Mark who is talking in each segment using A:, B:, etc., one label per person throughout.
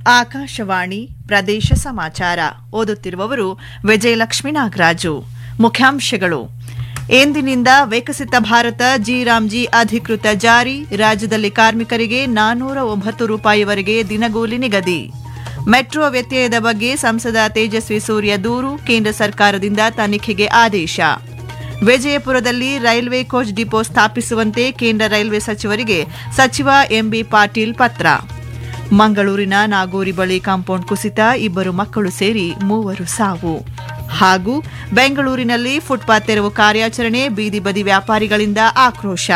A: ಆಕಾಶವಾಣಿ ಪ್ರದೇಶ ಸಮಾಚಾರ ಓದುತ್ತಿರುವವರು ವಿಜಯಲಕ್ಷ್ಮಿ ನಾಗರಾಜು ಮುಖ್ಯಾಂಶಗಳು ಎಂದಿನಿಂದ ವಿಕಸಿತ ಭಾರತ ಜಿ ರಾಮ್ಜಿ ಅಧಿಕೃತ ಜಾರಿ ರಾಜ್ಯದಲ್ಲಿ ಕಾರ್ಮಿಕರಿಗೆ ನಾನ್ನೂರ ಒಂಬತ್ತು ರೂಪಾಯಿವರೆಗೆ ದಿನಗೂಲಿ ನಿಗದಿ ಮೆಟ್ರೋ ವ್ಯತ್ಯಯದ ಬಗ್ಗೆ ಸಂಸದ ತೇಜಸ್ವಿ ಸೂರ್ಯ ದೂರು ಕೇಂದ್ರ ಸರ್ಕಾರದಿಂದ ತನಿಖೆಗೆ ಆದೇಶ ವಿಜಯಪುರದಲ್ಲಿ ರೈಲ್ವೆ ಕೋಚ್ ಡಿಪೋ ಸ್ಥಾಪಿಸುವಂತೆ ಕೇಂದ್ರ ರೈಲ್ವೆ ಸಚಿವರಿಗೆ ಸಚಿವ ಎಂಬಿ ಪಾಟೀಲ್ ಪತ್ರ ಮಂಗಳೂರಿನ ನಾಗೂರಿ ಬಳಿ ಕಾಂಪೌಂಡ್ ಕುಸಿತ ಇಬ್ಬರು ಮಕ್ಕಳು ಸೇರಿ ಮೂವರು ಸಾವು ಹಾಗೂ ಬೆಂಗಳೂರಿನಲ್ಲಿ ಫುಟ್ಪಾತ್ ತೆರವು ಕಾರ್ಯಾಚರಣೆ ಬೀದಿ ಬದಿ ವ್ಯಾಪಾರಿಗಳಿಂದ ಆಕ್ರೋಶ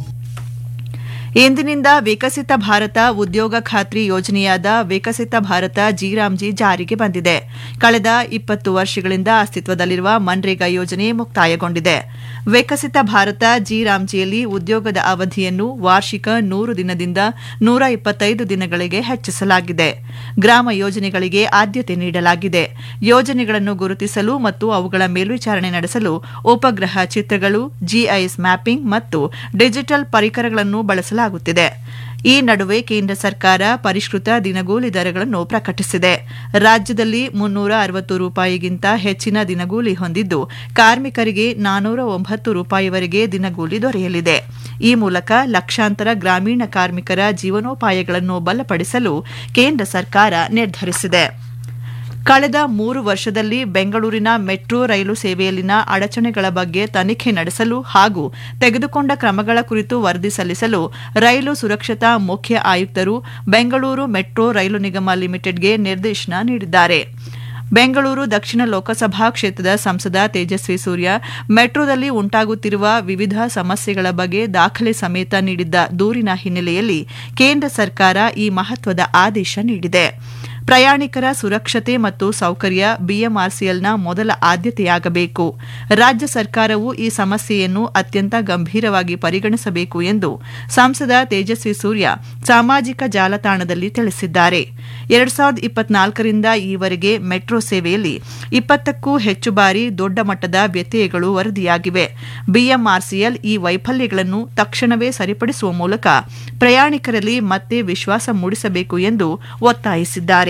A: ಇಂದಿನಿಂದ ವಿಕಸಿತ ಭಾರತ ಉದ್ಯೋಗ ಖಾತ್ರಿ ಯೋಜನೆಯಾದ ವಿಕಸಿತ ಭಾರತ ಜಿರಾಮ್ಜಿ ಜಾರಿಗೆ ಬಂದಿದೆ ಕಳೆದ ಇಪ್ಪತ್ತು ವರ್ಷಗಳಿಂದ ಅಸ್ತಿತ್ವದಲ್ಲಿರುವ ಮನ್ರೇಗಾ ಯೋಜನೆ ಮುಕ್ತಾಯಗೊಂಡಿದೆ ವಿಕಸಿತ ಭಾರತ ಜಿರಾಮ್ಜಿಯಲ್ಲಿ ಉದ್ಯೋಗದ ಅವಧಿಯನ್ನು ವಾರ್ಷಿಕ ನೂರು ದಿನದಿಂದ ನೂರ ಇಪ್ಪತ್ತೈದು ದಿನಗಳಿಗೆ ಹೆಚ್ಚಿಸಲಾಗಿದೆ ಗ್ರಾಮ ಯೋಜನೆಗಳಿಗೆ ಆದ್ಯತೆ ನೀಡಲಾಗಿದೆ ಯೋಜನೆಗಳನ್ನು ಗುರುತಿಸಲು ಮತ್ತು ಅವುಗಳ ಮೇಲ್ವಿಚಾರಣೆ ನಡೆಸಲು ಉಪಗ್ರಹ ಚಿತ್ರಗಳು ಜಿಐಎಸ್ ಮ್ಯಾಪಿಂಗ್ ಮತ್ತು ಡಿಜಿಟಲ್ ಪರಿಕರಗಳನ್ನು ಬಳಸಲಾಗುತ್ತಿದೆ ಈ ನಡುವೆ ಕೇಂದ್ರ ಸರ್ಕಾರ ಪರಿಷ್ಕೃತ ದಿನಗೂಲಿ ದರಗಳನ್ನು ಪ್ರಕಟಿಸಿದೆ ರಾಜ್ಯದಲ್ಲಿ ಮುನ್ನೂರ ಅರವತ್ತು ರೂಪಾಯಿಗಿಂತ ಹೆಚ್ಚಿನ ದಿನಗೂಲಿ ಹೊಂದಿದ್ದು ಕಾರ್ಮಿಕರಿಗೆ ನಾನೂರ ಒಂಬತ್ತು ರೂಪಾಯಿವರೆಗೆ ದಿನಗೂಲಿ ದೊರೆಯಲಿದೆ ಈ ಮೂಲಕ ಲಕ್ಷಾಂತರ ಗ್ರಾಮೀಣ ಕಾರ್ಮಿಕರ ಜೀವನೋಪಾಯಗಳನ್ನು ಬಲಪಡಿಸಲು ಕೇಂದ್ರ ಸರ್ಕಾರ ನಿರ್ಧರಿಸಿದೆ ಕಳೆದ ಮೂರು ವರ್ಷದಲ್ಲಿ ಬೆಂಗಳೂರಿನ ಮೆಟ್ರೋ ರೈಲು ಸೇವೆಯಲ್ಲಿನ ಅಡಚಣೆಗಳ ಬಗ್ಗೆ ತನಿಖೆ ನಡೆಸಲು ಹಾಗೂ ತೆಗೆದುಕೊಂಡ ಕ್ರಮಗಳ ಕುರಿತು ವರದಿ ಸಲ್ಲಿಸಲು ರೈಲು ಸುರಕ್ಷತಾ ಮುಖ್ಯ ಆಯುಕ್ತರು ಬೆಂಗಳೂರು ಮೆಟ್ರೋ ರೈಲು ನಿಗಮ ಲಿಮಿಟೆಡ್ಗೆ ನಿರ್ದೇಶನ ನೀಡಿದ್ದಾರೆ ಬೆಂಗಳೂರು ದಕ್ಷಿಣ ಲೋಕಸಭಾ ಕ್ಷೇತ್ರದ ಸಂಸದ ತೇಜಸ್ವಿ ಸೂರ್ಯ ಮೆಟ್ರೋದಲ್ಲಿ ಉಂಟಾಗುತ್ತಿರುವ ವಿವಿಧ ಸಮಸ್ಯೆಗಳ ಬಗ್ಗೆ ದಾಖಲೆ ಸಮೇತ ನೀಡಿದ್ದ ದೂರಿನ ಹಿನ್ನೆಲೆಯಲ್ಲಿ ಕೇಂದ್ರ ಸರ್ಕಾರ ಈ ಮಹತ್ವದ ಆದೇಶ ನೀಡಿದೆ ಪ್ರಯಾಣಿಕರ ಸುರಕ್ಷತೆ ಮತ್ತು ಸೌಕರ್ಯ ಬಿಎಂಆರ್ಸಿಎಲ್ನ ಮೊದಲ ಆದ್ಯತೆಯಾಗಬೇಕು ರಾಜ್ಯ ಸರ್ಕಾರವು ಈ ಸಮಸ್ಯೆಯನ್ನು ಅತ್ಯಂತ ಗಂಭೀರವಾಗಿ ಪರಿಗಣಿಸಬೇಕು ಎಂದು ಸಂಸದ ತೇಜಸ್ವಿ ಸೂರ್ಯ ಸಾಮಾಜಿಕ ಜಾಲತಾಣದಲ್ಲಿ ತಿಳಿಸಿದ್ದಾರೆ ಎರಡ್ ಸಾವಿರದ ಇಪ್ಪತ್ನಾಲ್ಕರಿಂದ ಈವರೆಗೆ ಮೆಟ್ರೋ ಸೇವೆಯಲ್ಲಿ ಇಪ್ಪತ್ತಕ್ಕೂ ಹೆಚ್ಚು ಬಾರಿ ದೊಡ್ಡ ಮಟ್ಟದ ವ್ಯತ್ಯಯಗಳು ವರದಿಯಾಗಿವೆ ಬಿಎಂಆರ್ಸಿಎಲ್ ಈ ವೈಫಲ್ಯಗಳನ್ನು ತಕ್ಷಣವೇ ಸರಿಪಡಿಸುವ ಮೂಲಕ ಪ್ರಯಾಣಿಕರಲ್ಲಿ ಮತ್ತೆ ವಿಶ್ವಾಸ ಮೂಡಿಸಬೇಕು ಎಂದು ಒತ್ತಾಯಿಸಿದ್ದಾರೆ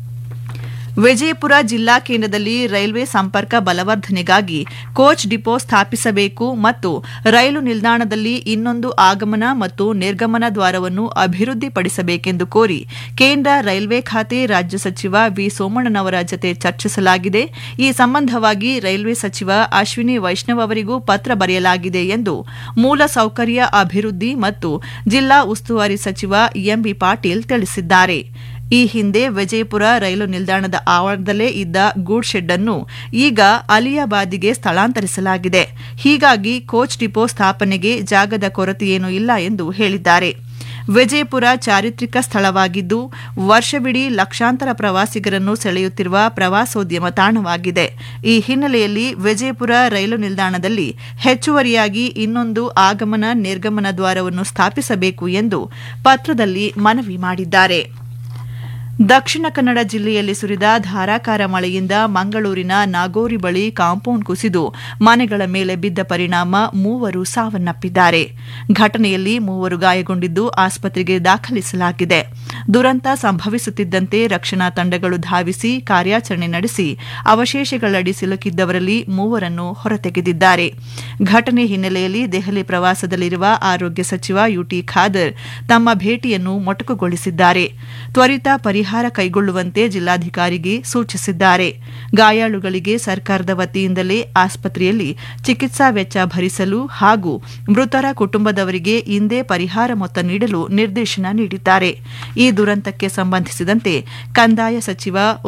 A: ವಿಜಯಪುರ ಜಿಲ್ಲಾ ಕೇಂದ್ರದಲ್ಲಿ ರೈಲ್ವೆ ಸಂಪರ್ಕ ಬಲವರ್ಧನೆಗಾಗಿ ಕೋಚ್ ಡಿಪೋ ಸ್ಥಾಪಿಸಬೇಕು ಮತ್ತು ರೈಲು ನಿಲ್ದಾಣದಲ್ಲಿ ಇನ್ನೊಂದು ಆಗಮನ ಮತ್ತು ನಿರ್ಗಮನ ದ್ವಾರವನ್ನು ಅಭಿವೃದ್ಧಿಪಡಿಸಬೇಕೆಂದು ಕೋರಿ ಕೇಂದ್ರ ರೈಲ್ವೆ ಖಾತೆ ರಾಜ್ಯ ಸಚಿವ ವಿ ಸೋಮಣ್ಣನವರ ಜತೆ ಚರ್ಚಿಸಲಾಗಿದೆ ಈ ಸಂಬಂಧವಾಗಿ ರೈಲ್ವೆ ಸಚಿವ ಅಶ್ವಿನಿ ವೈಷ್ಣವ್ ಅವರಿಗೂ ಪತ್ರ ಬರೆಯಲಾಗಿದೆ ಎಂದು ಮೂಲಸೌಕರ್ಯ ಅಭಿವೃದ್ಧಿ ಮತ್ತು ಜಿಲ್ಲಾ ಉಸ್ತುವಾರಿ ಸಚಿವ ಎಂಬಿ ಪಾಟೀಲ್ ತಿಳಿಸಿದ್ದಾರೆ ಈ ಹಿಂದೆ ವಿಜಯಪುರ ರೈಲು ನಿಲ್ದಾಣದ ಆವರಣದಲ್ಲೇ ಇದ್ದ ಗೂಡ್ ಶೆಡ್ ಅನ್ನು ಈಗ ಅಲಿಯಾಬಾದಿಗೆ ಸ್ಥಳಾಂತರಿಸಲಾಗಿದೆ ಹೀಗಾಗಿ ಕೋಚ್ ಡಿಪೋ ಸ್ಥಾಪನೆಗೆ ಜಾಗದ ಕೊರತೆಯೇನೂ ಇಲ್ಲ ಎಂದು ಹೇಳಿದ್ದಾರೆ ವಿಜಯಪುರ ಚಾರಿತ್ರಿಕ ಸ್ಥಳವಾಗಿದ್ದು ವರ್ಷವಿಡೀ ಲಕ್ಷಾಂತರ ಪ್ರವಾಸಿಗರನ್ನು ಸೆಳೆಯುತ್ತಿರುವ ಪ್ರವಾಸೋದ್ಯಮ ತಾಣವಾಗಿದೆ ಈ ಹಿನ್ನೆಲೆಯಲ್ಲಿ ವಿಜಯಪುರ ರೈಲು ನಿಲ್ದಾಣದಲ್ಲಿ ಹೆಚ್ಚುವರಿಯಾಗಿ ಇನ್ನೊಂದು ಆಗಮನ ನಿರ್ಗಮನ ದ್ವಾರವನ್ನು ಸ್ಥಾಪಿಸಬೇಕು ಎಂದು ಪತ್ರದಲ್ಲಿ ಮನವಿ ಮಾಡಿದ್ದಾರೆ ದಕ್ಷಿಣ ಕನ್ನಡ ಜಿಲ್ಲೆಯಲ್ಲಿ ಸುರಿದ ಧಾರಾಕಾರ ಮಳೆಯಿಂದ ಮಂಗಳೂರಿನ ನಾಗೋರಿ ಬಳಿ ಕಾಂಪೌಂಡ್ ಕುಸಿದು ಮನೆಗಳ ಮೇಲೆ ಬಿದ್ದ ಪರಿಣಾಮ ಮೂವರು ಸಾವನ್ನಪ್ಪಿದ್ದಾರೆ ಘಟನೆಯಲ್ಲಿ ಮೂವರು ಗಾಯಗೊಂಡಿದ್ದು ಆಸ್ಪತ್ರೆಗೆ ದಾಖಲಿಸಲಾಗಿದೆ ದುರಂತ ಸಂಭವಿಸುತ್ತಿದ್ದಂತೆ ರಕ್ಷಣಾ ತಂಡಗಳು ಧಾವಿಸಿ ಕಾರ್ಯಾಚರಣೆ ನಡೆಸಿ ಅವಶೇಷಗಳಡಿ ಸಿಲುಕಿದ್ದವರಲ್ಲಿ ಮೂವರನ್ನು ಹೊರತೆಗೆದಿದ್ದಾರೆ ಘಟನೆ ಹಿನ್ನೆಲೆಯಲ್ಲಿ ದೆಹಲಿ ಪ್ರವಾಸದಲ್ಲಿರುವ ಆರೋಗ್ಯ ಸಚಿವ ಯುಟಿ ಖಾದರ್ ತಮ್ಮ ಭೇಟಿಯನ್ನು ಮೊಟಕುಗೊಳಿಸಿದ್ದಾರೆ ತ್ವರಿತ ಪರಿಹಾರ ಕೈಗೊಳ್ಳುವಂತೆ ಜಿಲ್ಲಾಧಿಕಾರಿಗೆ ಸೂಚಿಸಿದ್ದಾರೆ ಗಾಯಾಳುಗಳಿಗೆ ಸರ್ಕಾರದ ವತಿಯಿಂದಲೇ ಆಸ್ಪತ್ರೆಯಲ್ಲಿ ಚಿಕಿತ್ಸಾ ವೆಚ್ಚ ಭರಿಸಲು ಹಾಗೂ ಮೃತರ ಕುಟುಂಬದವರಿಗೆ ಇಂದೇ ಪರಿಹಾರ ಮೊತ್ತ ನೀಡಲು ನಿರ್ದೇಶನ ನೀಡಿದ್ದಾರೆ ಈ ದುರಂತಕ್ಕೆ ಸಂಬಂಧಿಸಿದಂತೆ ಕಂದಾಯ ಸಚಿವ